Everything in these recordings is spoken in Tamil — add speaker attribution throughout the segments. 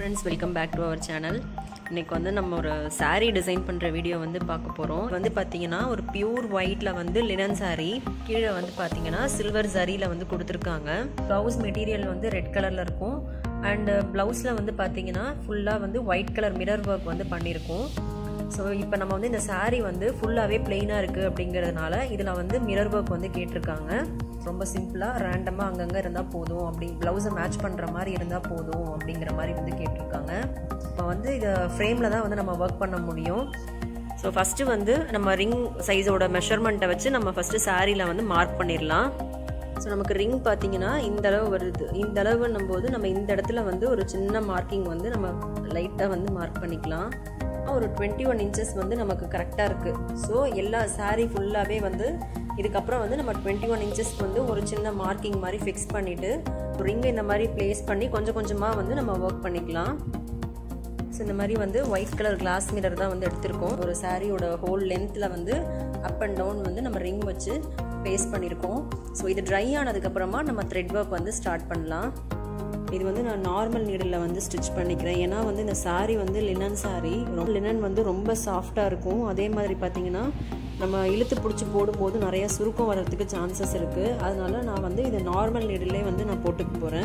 Speaker 1: friends welcome back to our channel இன்னைக்கு வந்து நம்ம ஒரு saree டிசைன் பண்ணுற வீடியோ வந்து பார்க்க போகிறோம் வந்து பார்த்தீங்கன்னா ஒரு பியூர் ஒயிட்டில் வந்து லினன் saree கீழே வந்து பார்த்தீங்கன்னா சில்வர் ஜரியில் வந்து கொடுத்துருக்காங்க ப்ளவுஸ் மெட்டீரியல் வந்து ரெட் கலரில் இருக்கும் அண்டு ப்ளவுஸில் வந்து பார்த்தீங்கன்னா ஃபுல்லாக வந்து ஒயிட் கலர் மிரர் ஒர்க் வந்து பண்ணியிருக்கோம் ஸோ இப்போ நம்ம வந்து இந்த saree வந்து ஃபுல்லாகவே பிளெயினாக இருக்குது அப்படிங்கிறதுனால இதில் வந்து மிரர் ஒர்க் வந்து கேட்டிருக்காங்க ரொம்ப சிம்பிளாக ரேண்டமாக அங்கங்கே இருந்தால் போதும் அப்படி ப்ளவுஸை மேட்ச் பண்ணுற மாதிரி இருந்தால் போதும் அப்படிங்கிற மாதிரி வந்து கேட்டிருக்காங்க இப்போ வந்து இதை ஃப்ரேமில் தான் வந்து நம்ம ஒர்க் பண்ண முடியும் ஸோ ஃபஸ்ட்டு வந்து நம்ம ரிங் சைஸோட மெஷர்மெண்ட்டை வச்சு நம்ம ஃபஸ்ட்டு சாரியில் வந்து மார்க் பண்ணிடலாம் ஸோ நமக்கு ரிங் பார்த்தீங்கன்னா இந்த அளவு வருது இந்த அளவுன்னும் போது நம்ம இந்த இடத்துல வந்து ஒரு சின்ன மார்க்கிங் வந்து நம்ம லைட்டாக வந்து மார்க் பண்ணிக்கலாம் ஒரு டுவெண்ட்டி ஒன் இன்ச்சஸ் வந்து நமக்கு கரெக்டாக இருக்குது ஸோ எல்லா சாரீ ஃபுல்லாகவே வந்து இதுக்கப்புறம் வந்து நம்ம டுவெண்ட்டி ஒன் இன்ச்சஸ்க்கு வந்து ஒரு சின்ன மார்க்கிங் மாதிரி ஃபிக்ஸ் பண்ணிவிட்டு ரிங்கை இந்த மாதிரி ப்ளேஸ் பண்ணி கொஞ்சம் கொஞ்சமாக வந்து நம்ம ஒர்க் பண்ணிக்கலாம் ஸோ இந்த மாதிரி வந்து ஒயிட் கலர் கிளாஸ் மிரர் தான் வந்து எடுத்திருக்கோம் ஒரு சாரியோட ஹோல் லென்த்தில் வந்து அப் அண்ட் டவுன் வந்து நம்ம ரிங் வச்சு பேஸ்ட் பண்ணியிருக்கோம் ஸோ இது ட்ரை ஆனதுக்கப்புறமா நம்ம த்ரெட் ஒர்க் வந்து ஸ்டார்ட் பண்ணலாம் இது வந்து நான் நார்மல் நீடில் வந்து ஸ்டிச் பண்ணிக்கிறேன் ஏன்னா வந்து இந்த சாரீ வந்து லினன் சாரீ ரொம்ப லினன் வந்து ரொம்ப சாஃப்டாக இருக்கும் அதே மாதிரி பார்த்தீங்கன்னா நம்ம இழுத்து பிடிச்சி போடும்போது நிறைய சுருக்கம் வர்றதுக்கு சான்சஸ் இருக்குது அதனால நான் வந்து இது நார்மல் நீடிலே வந்து நான் போட்டுக்க போகிறேன்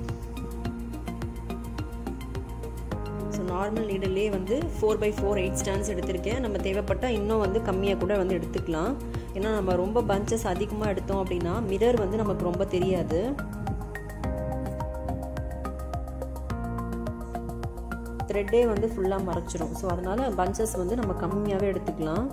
Speaker 1: ஸோ நார்மல் நீடிலே வந்து four by four eight stands எடுத்திருக்கேன் நம்ம தேவைப்பட்டால் இன்னும் வந்து கம்மியாக கூட வந்து எடுத்துக்கலாம் ஏன்னா நம்ம ரொம்ப பஞ்சஸ் அதிகமாக எடுத்தோம் அப்படின்னா மிரர் வந்து நமக்கு ரொம்ப தெரியாது த்ரெட்டே வந்து ஃபுல்லாக மறைச்சிரும் ஸோ அதனால் பஞ்சஸ் வந்து நம்ம கம்மியாகவே எடுத்துக்கலாம்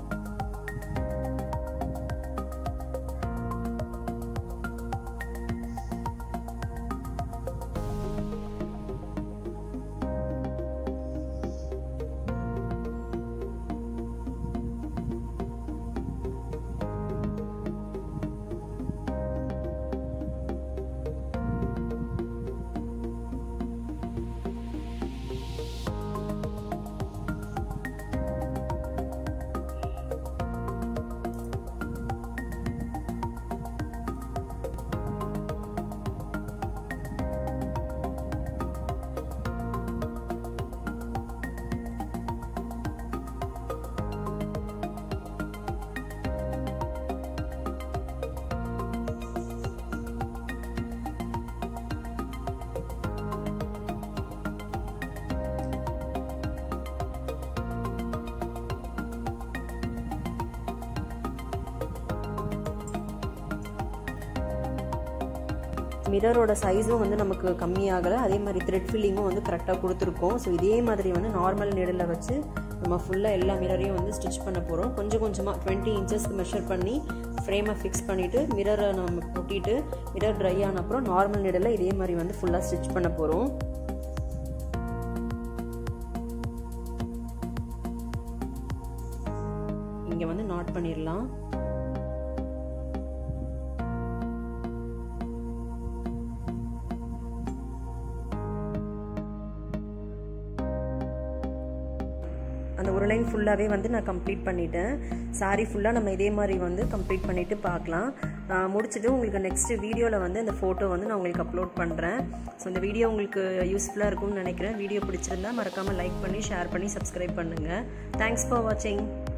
Speaker 1: மிரரோட சைஸும் வந்து நமக்கு கம்மியாகலை அதே மாதிரி த்ரெட் ஃபில்லிங்கும் வந்து கரெக்டாக கொடுத்துருக்கோம் ஸோ இதே மாதிரி வந்து நார்மல் நிழலில் வச்சு நம்ம ஃபுல்லாக எல்லா மிரரையும் வந்து ஸ்டிச் பண்ண போகிறோம் கொஞ்சம் கொஞ்சமாக டுவெண்ட்டி இன்ச்சஸ்க்கு மெஷர் பண்ணி ஃப்ரேமை ஃபிக்ஸ் பண்ணிவிட்டு மிரரை நம்ம ஒட்டிட்டு மிரர் ட்ரை ஆன அப்புறம் நார்மல் நிழலில் இதே மாதிரி வந்து ஃபுல்லாக ஸ்டிச் பண்ண போகிறோம் இங்கே வந்து நாட் பண்ணிடலாம் அந்த ஒரு லைன் ஃபுல்லாகவே வந்து நான் கம்ப்ளீட் பண்ணிட்டேன் சாரி ஃபுல்லாக நம்ம இதே மாதிரி வந்து கம்ப்ளீட் பண்ணிவிட்டு பார்க்கலாம் முடிச்சுட்டு உங்களுக்கு நெக்ஸ்ட் வீடியோவில் வந்து அந்த ஃபோட்டோ வந்து நான் உங்களுக்கு அப்லோட் பண்ணுறேன் ஸோ இந்த வீடியோ உங்களுக்கு யூஸ்ஃபுல்லாக இருக்கும்னு நினைக்கிறேன் வீடியோ பிடிச்சிருந்தா மறக்காமல் லைக் பண்ணி ஷேர் பண்ணி சப்ஸ்கிரைப் பண்ணுங்கள் தேங்க்ஸ் ஃபார் வாட்சிங்